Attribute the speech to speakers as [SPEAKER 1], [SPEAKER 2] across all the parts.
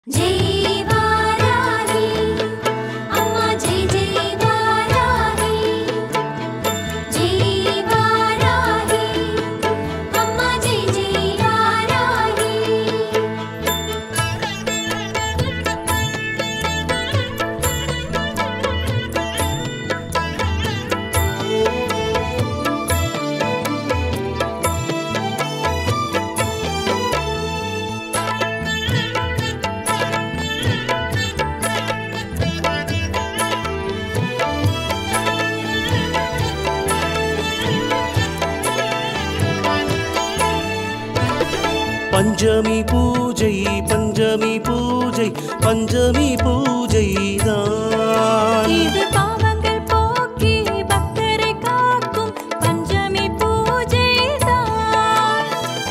[SPEAKER 1] ஜெய் வாராகி அம்மா ஜெய் ஜெய் வாராகி ஜெய் வாராகி அம்மா ஜெய் ஜெய் வாராகி
[SPEAKER 2] பஞ்சமி பூஜை பஞ்சமி பூஜை பஞ்சமி பூஜை தான்
[SPEAKER 1] இது பாவங்கள் போக்கி பக்தரை காக்கும் பஞ்சமி பூஜை தான்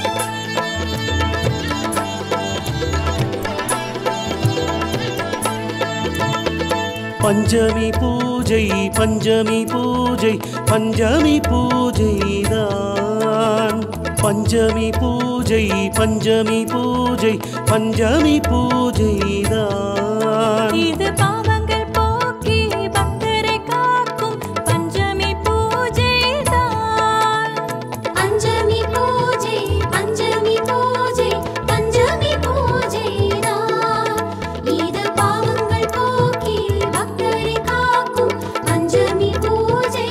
[SPEAKER 2] பஞ்சமி பூஜை பஞ்சமி பூஜை பஞ்சமி பூஜை தான் பஞ்சமி பூஜை பஞ்சமி பூஜை பஞ்சமி பூஜை தான்
[SPEAKER 1] இது பாவங்கள் போக்கி பக்தரை காக்கும் பஞ்சமி பூஜை தான் பஞ்சமி பூஜை பஞ்சமி பூஜை பஞ்சமி பூஜை தான் இது பாவங்கள் போக்கி பக்தரை காக்கும் பஞ்சமி பூஜை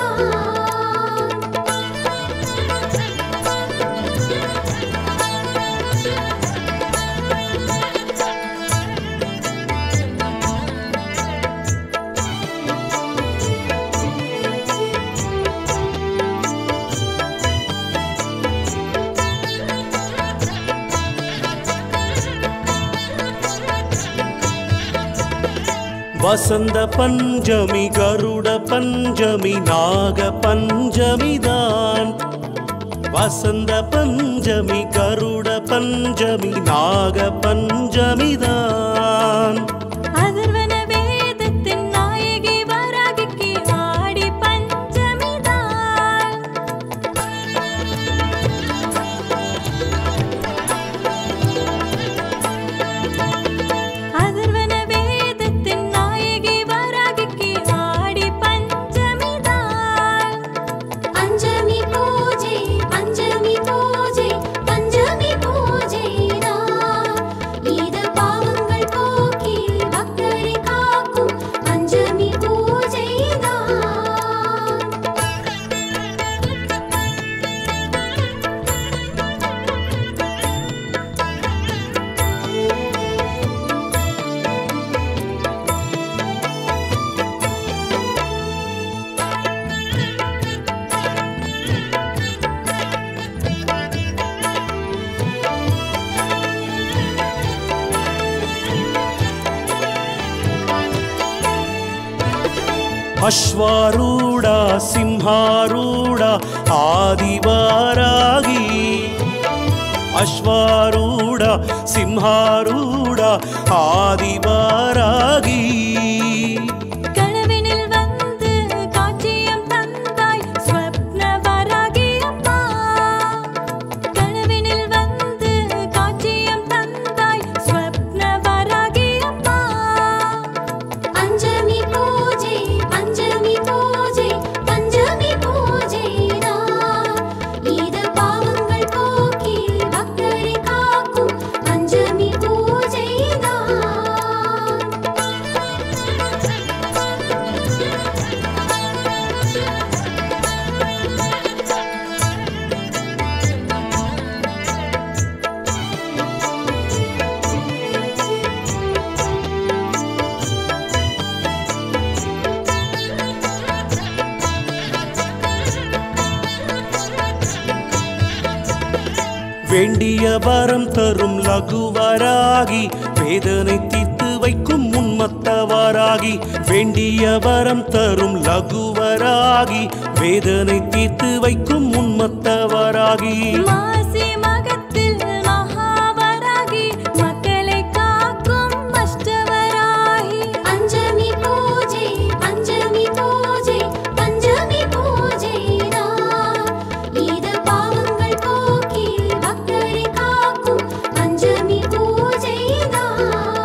[SPEAKER 2] வசந்த பஞ்சமி கருட பஞ்சமி நாக பஞ்சமி தான் வசந்த பஞ்சமி கருட பஞ்சமி நாக பஞ்சமி தான்
[SPEAKER 1] அதர்வன வேதத்தின் நாயகி வராகிக்கு ஆடி பஞ்சமி தான் அதர்வன வேதத்தின் நாயகி வராகிக்கு ஆடி பஞ்சமி தான் பஞ்சமி பூஜை பஞ்சமி பூஜை பஞ்சமி பூஜை தான் இது பாவங்கள் போக்கி பக்தரை காக்கும் பஞ்சமி பூஜை தான்
[SPEAKER 2] அஸ்வாரூடா சிம்ஹாரூடா ஆதிவாராகி அஸ்வாரூடா சிம்ஹாரூடா ஆதிவாராகி
[SPEAKER 1] கனவினில் வந்து காட்சியம் தந்தாய் ஸ்வப்ன வராகி அம்மா கனவினில் வந்து காட்சியம் தந்தாய் ஸ்வப்ன வராகி அம்மா பஞ்சமி பூஜை பஞ்சமி பூஜை பஞ்சமி பூஜை தான் இது பாவங்கள் போக்கி பக்தரை காக்கும் பஞ்சமி பூஜை தான்
[SPEAKER 2] வேண்டிய வரம் தரும் லகுவராகி வேதனை தீர்த்து வைக்கும் உன்மத்தவராகி வேண்டிய வரம் தரும் லகுவராகி வேதனை தீர்த்து வைக்கும் உன்மத்தவராகி
[SPEAKER 1] மாசி மகத்தில் மகாவராகி மக்களை காக்கும் அஷ்டவராகி பஞ்சமி பூஜை பஞ்சமி பூஜை பஞ்சமி பூஜை தான் இது பாவங்கள் போக்கி பக்தரை காக்கும் பஞ்சமி பூஜை தான்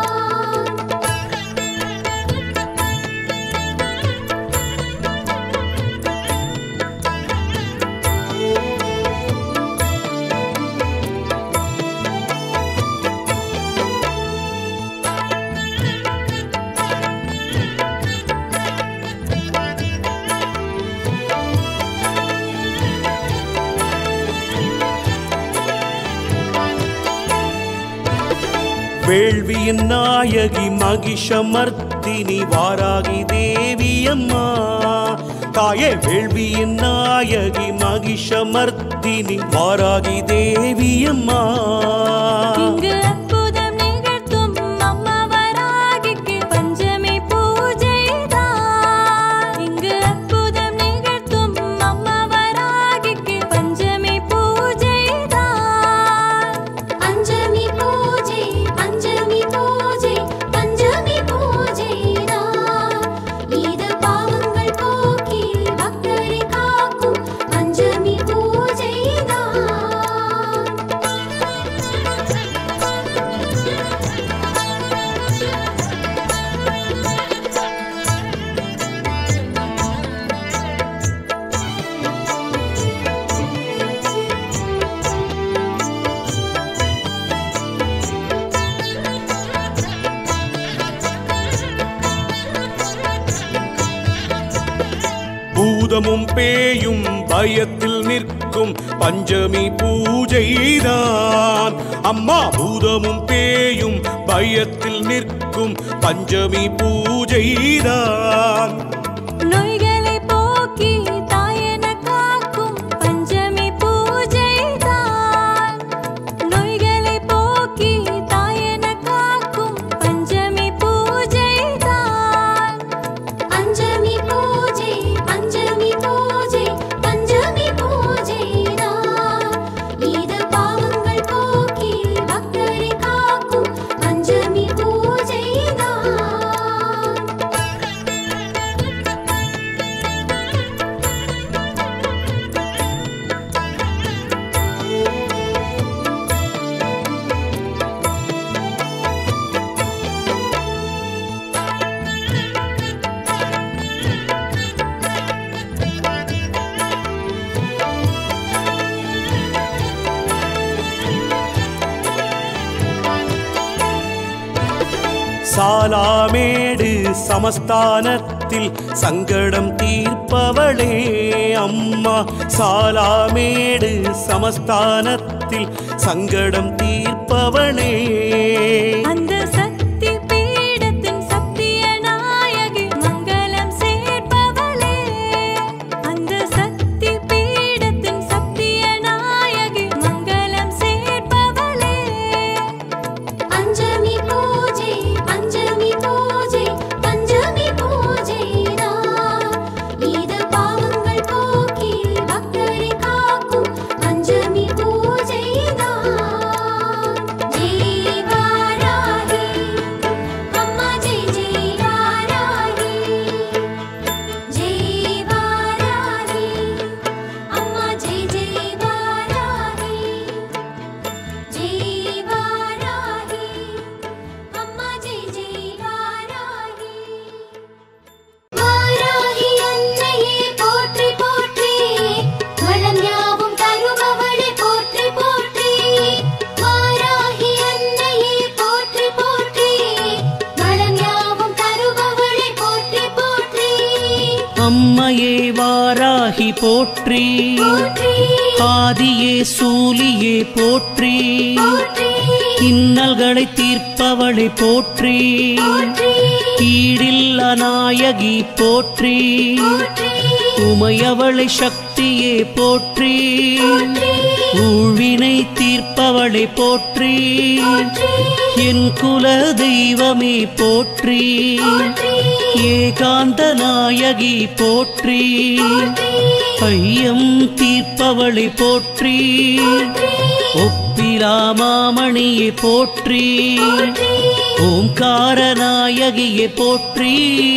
[SPEAKER 2] வேள்வியின் நாயகி மகிஷமர்த்தினி வாராகி தேவியம்மா தாயே வேள்வியின் நாயகி மகிஷமர்த்தினி வாராகி தேவியம்மா
[SPEAKER 1] இங்கு அற்புதம் நிகழ்த்தும் அம்மா வராகிக்கு பஞ்சமி பூஜைதான் இங்கு அற்புதம் நிகழ்த்தும் அம்மா வராகிக்கு பஞ்சமி பூஜைதான்
[SPEAKER 3] பஞ்சமி பூஜை பஞ்சமி பூஜை பஞ்சமி பூஜைதான் இது பாவங்கள் போக்கி பக்தரை காக்கும் பஞ்சமி பூஜைதான்
[SPEAKER 2] பூதமும் பேயும் பயத்தில் நிற்கும் பஞ்சமி பூஜைதான் அம்மா பூதமும் பேயும் பயத்தில் நிற்கும் பஞ்சமி பூஜைதான்
[SPEAKER 1] நோய்களை போக்கி தாயென காக்கும் பஞ்சமி பூஜைதான் நோய்களை போக்கி தாயென காக்கும் பஞ்சமி பூஜைதான்
[SPEAKER 3] பஞ்சமி பூஜை பஞ்சமி பூஜை பஞ்சமி பூஜைதான் இது பாவங்கள் போக்கி பக்தரை காக்கும் பஞ்சமி பூஜைதான்
[SPEAKER 2] சாலாமேடு சமஸ்தானத்தில் சங்கடம் தீர்ப்பவளே அம்மா சாலாமேடு சமஸ்தானத்தில் சங்கடம் தீர்ப்பவளே
[SPEAKER 1] அந்த சக்தி பீடத்தின் சத்திய நாயகி மங்களம் சேர்ப்பவளே அந்த சக்தி பீடத்தின் சத்திய நாயகி மங்களம் சேர்ப்பவளே
[SPEAKER 3] பஞ்சமி பூஜை பஞ்சமி பூஜை பஞ்சமி பூஜைதான் இது பாவங்கள் போக்கி பக்தரை காக்கும் பஞ்சமி பூஜைதான் ஜெய் வாராகி அம்மா ஜெய் ஜெய் வாராகி ஜெய் வாராகி அம்மா ஜெய் ஜெய் வாராகி ஜெய் வாராகி அம்மா ஜெய் ஜெய் வாராகி வாராகி அன்னையே போற்றி போற்றி வளம் யாவும் தருபவளே போற்றி போற்றி வாராகி அன்னையே போற்றி போற்றி வளம் யாவும் தருபவளே போற்றி போற்றி
[SPEAKER 2] அம்மையே வாராகி போற்றி
[SPEAKER 3] போற்றி
[SPEAKER 2] ஆதியே சூலியே போற்றி
[SPEAKER 3] போற்றி
[SPEAKER 2] இன்னல்களை தீர்ப்பவளை போற்றி
[SPEAKER 3] போற்றி
[SPEAKER 2] ஈடில்ல நாயகி போற்றி
[SPEAKER 3] போற்றி
[SPEAKER 2] உமையவளை சக்தியே போற்றி
[SPEAKER 3] போற்றி
[SPEAKER 2] ஊழ்வினை தீர்ப்பவளை போற்றி என் குல தெய்வமே போற்றி ஏகாந்த நாயகி போற்றி ஐயம் தீர்ப்பவளை போற்றி ஒப்பிலாமாமணியை போற்றி ஓம்கார நாயகியை போற்றி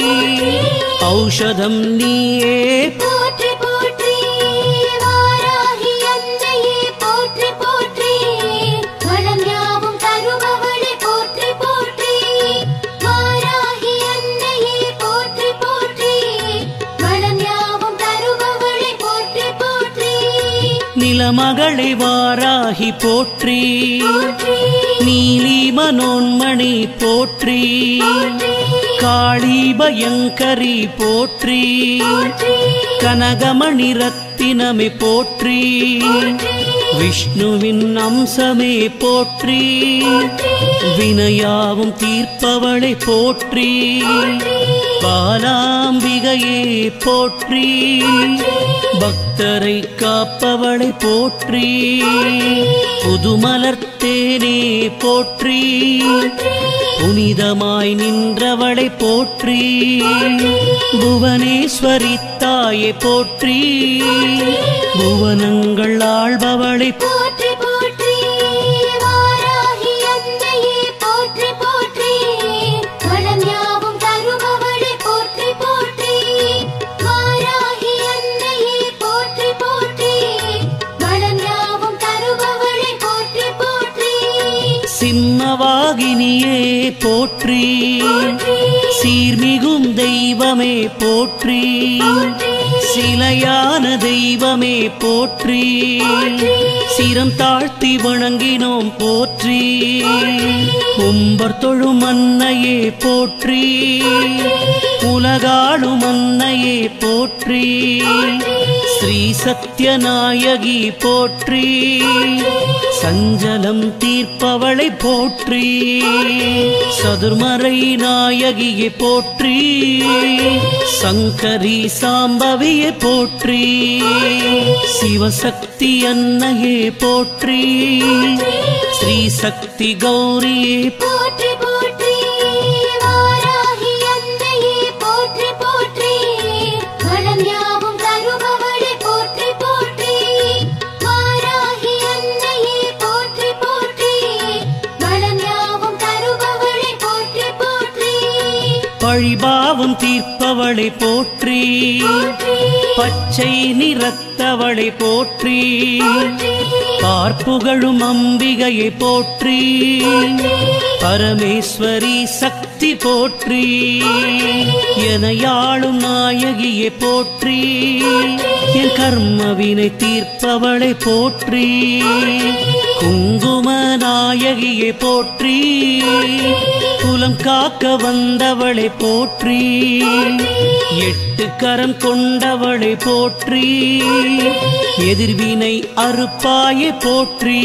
[SPEAKER 2] ஔஷதம் நீயே
[SPEAKER 3] போற்றி போற்றி வாராகி அன்னையே போற்றி போற்றி வளம் யாவும் தருபவளே போற்றி போற்றி வாராகி அன்னையே போற்றி போற்றி வளம் யாவும் தருபவளே போற்றி போற்றி
[SPEAKER 2] நிலமகளை வாராகி போற்றி
[SPEAKER 3] போற்றி
[SPEAKER 2] நீலி மனோன்மணி போற்றி காளி பயங்கரி போற்றி கனகமணி ரத்தினமே போற்றி விஷ்ணுவின் அம்சமே போற்றி வினையாவும் தீர்ப்பவளை போற்றி பாலாம்பிகையே போற்றி பக்தரை காப்பவளை போற்றி புதுமலர்த்தேனே போற்றி புனிதமாய் நின்றவளை போற்றி புவனேஸ்வரி தாயை போற்றி புவனங்கள் ஆள்பவளை
[SPEAKER 3] போற்றி போற்றி வாராகி அன்னையே போற்றி போற்றி வளம் யாவும் தருபவளே போற்றி போற்றி வாராகி அன்னையே போற்றி போற்றி வளம் யாவும் தருபவளே போற்றி போற்றி
[SPEAKER 2] சிம்மவாகினியே போற்றி சீர்மிகும் தெய்வமே போற்றி சிலையான தெய்வமே போற்றி சிரம் தாழ்த்தி வணங்கினோம் போற்றி உம்பர் தொழும் அன்னையே போற்றி உலகாளும் அன்னையே போற்றி ஸ்ரீ சத்யநாயகி போற்றி சஞ்சலம் தீர்ப்பவளை போற்றி சதுர்மறை நாயகியை போற்றி சங்கரி சாம்பவியை போற்றி சிவசக்தி அன்னையே போற்றி ஸ்ரீ சக்தி கௌரியே
[SPEAKER 3] போற்றி போற்றி வாராகி அன்னையே போற்றி போற்றி வளம் யாவும் தருபவளே போற்றி போற்றி வாராகி அன்னையே போற்றி போற்றி வளம் யாவும் தருபவளே போற்றி போற்றி
[SPEAKER 2] பழிபாவம் தீர்ப்பவளை போற்றி பச்சை நிறத்தவளை போற்றி பார்ப்புகழும் அம்பிகையை போற்றி பரமேஸ்வரி சக்தி போற்றி எனையாளும் நாயகியை போற்றி என் கர்மவினை தீர்ப்பவளை போற்றி குங்கும நாயகியை போற்றி குலம் காக்க வந்தவளை போற்றி எட்டு கரம் கொண்டவளை போற்றி எதிர்வினை அறுப்பாயை போற்றி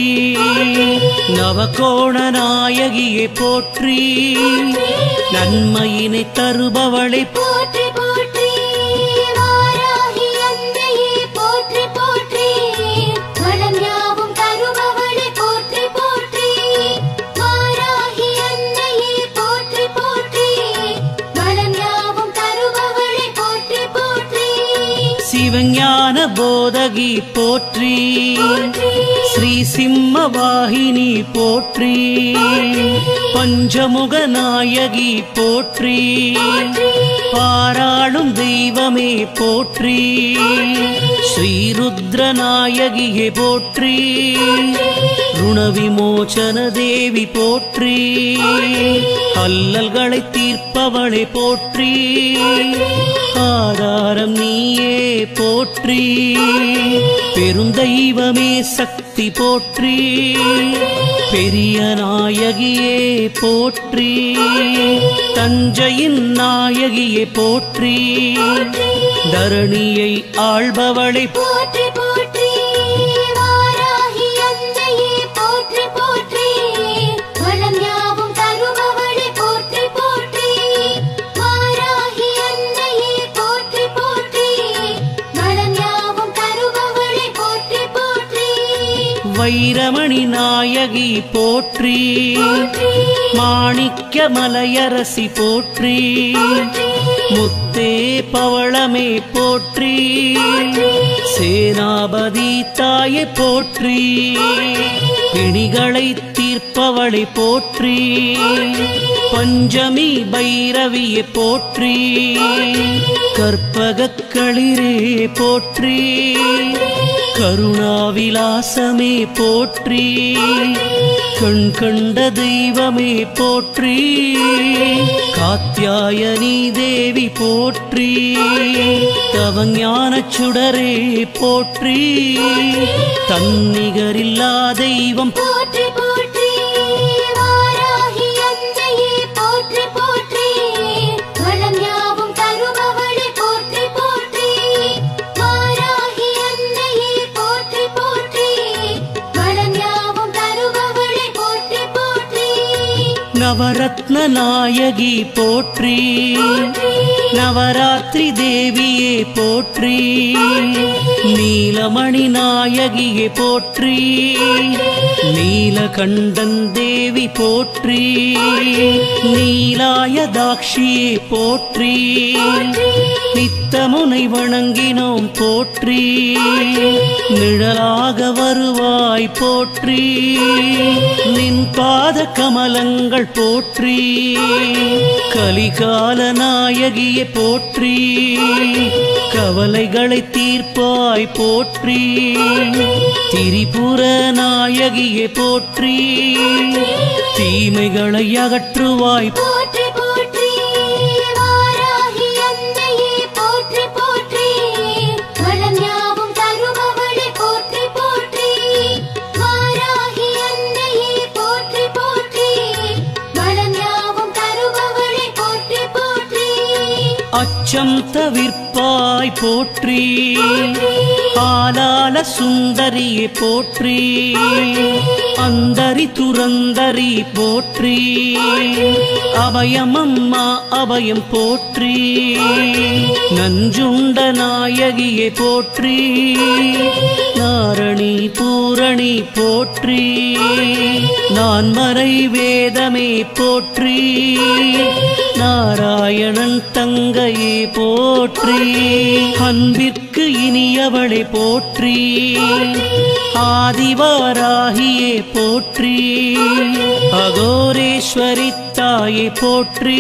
[SPEAKER 2] நவகோண நாயகியை போற்றி நன்மையினை தருபவளை
[SPEAKER 3] போற்றி போற்றி வாராகி அன்னையே போற்றி போற்றி வளம் யாவும் தருபவளே போற்றி போற்றி வாராகி அன்னையே போற்றி போற்றி வளம் யாவும் தருபவளே போற்றி போற்றி
[SPEAKER 2] சிவஞான போதகி போற்றி ஸ்ரீ சிம்ம வாகினி போற்றி பஞ்சமுக நாயகி போற்றி பாராளும் தெய்வமே போற்றி ஸ்ரீருத்ர நாயகியே போற்றி ருணவிமோச்சன தேவி போற்றி அல்லல்களை தீர்ப்பவளை போற்றி ஆதாரம் நீயே போற்றி பெருந்தெய்வமே சக்தி போற்றி பெரிய நாயகியே போற்றி தஞ்சையின் நாயகியே போற்றி தரணியை ஆள்பவளை
[SPEAKER 3] போற்றி போற்றி வாராகி அன்னையே போற்றி போற்றி வளம் யாவும் தருபவளே போற்றி போற்றி வாராகி அன்னையே போற்றி போற்றி வளம் யாவும் தருபவளே போற்றி போற்றி
[SPEAKER 2] வைரமணி நாயகி போற்றி மாணிக்க மலையரசி போற்றி முத்தே பவளமே போற்றி சேனாபதி தாயை போற்றி பிணிகளை தீர்ப்பவளை போற்றி பஞ்சமி பைரவியை போற்றி கற்பகக் களிரே போற்றி கருணாவிலாசமே போற்றி கண் கண்ட தெய்வமே போற்றி காத்தியாயனி தேவி போற்றி தவஞானச் சுடரே போற்றி தன்னிகரில்லா தெய்வம்
[SPEAKER 3] போற்றி போற்றி வாராகி அன்னையே போற்றி போற்றி வளம் யாவும் தருபவளே போற்றி போற்றி வாராகி அன்னையே போற்றி போற்றி
[SPEAKER 2] நவரத்ன நாயகி போற்றி நவராத்திரி தேவியே போற்றி நீலமணி நாயகியே போற்றி நீலகண்டன் தேவி போற்றி நீலாயதாட்சியே போற்றி நித்தமுனை வணங்கினோம் போற்றி நிழலாக வருவாய் போற்றி நின் பாத கமலங்கள் போற்றி கலிகால நாயகியே போற்றி கவலைகளை தீர்ப்பாய் போற்றி திரிபுர நாயகியே போற்றி தீமைகளை அகற்றுவாய்
[SPEAKER 3] போற்றி போற்றி வாராகி அன்னையே போற்றி போற்றி வளம் யாவும் தருபவளே போற்றி போற்றி வாராகி அன்னையே போற்றி போற்றி வளம் யாவும் தருபவளே போற்றி போற்றி
[SPEAKER 2] அச்சம் தவிர்ப்பாய் போற்றி ஆலால சுந்தரியே போற்றி அந்தரி துரந்தரி போற்றி அபயமம்மா அபயம் போற்றி நஞ்சுண்ட நாயகியே போற்றி நாரணி பூரணி போற்றி நான் மறை வேதமே போற்றி நாராயணன் தங்கையே போற்றி அன்பிற்கு இனியவளை போற்றி ஆதிவாராகியே போற்றி அகோரேஸ்வரி தாயே போற்றி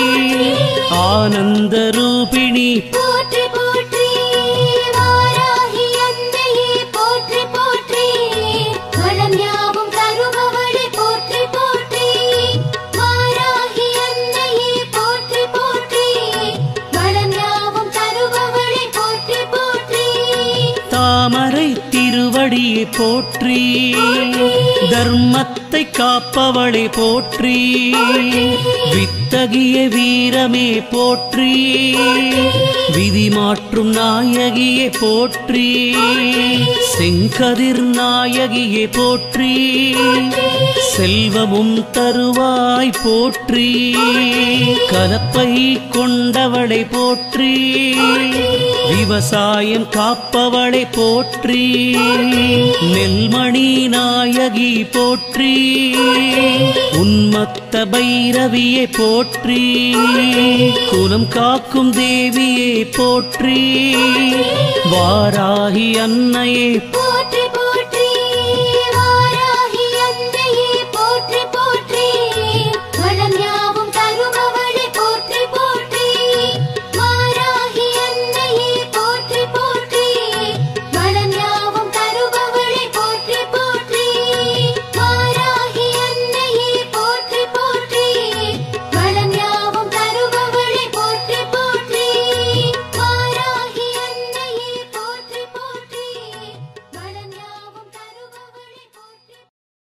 [SPEAKER 2] ஆனந்த ரூபிணி
[SPEAKER 3] போற்றி போற்றி வாராகி அன்னையே போற்றி போற்றி வளம் யாவும் தருபவளே போற்றி போற்றி வாராகி அன்னையே போற்றி போற்றி வளம் யாவும் தருபவளே போற்றி போற்றி
[SPEAKER 2] தாமரை திருவடியை போற்றி தர்மத்தை காப்பவளை போற்றி வித்தகிய வீரமே போற்றி விதி மாற்றும் நாயகியை போற்றி செங்கதிர் நாயகியை போற்றி செல்வமும் தருவாய் போற்றி கலப்பை கொண்டவளை போற்றி விவசாயம் காப்பவளை போற்றி நெல்மணி நாயகி போற்றி உன்மத்த பைரவியை போற்றி குலம் காக்கும் தேவியை போற்றி வாராகி அன்னையே
[SPEAKER 3] போற்றி போற்றி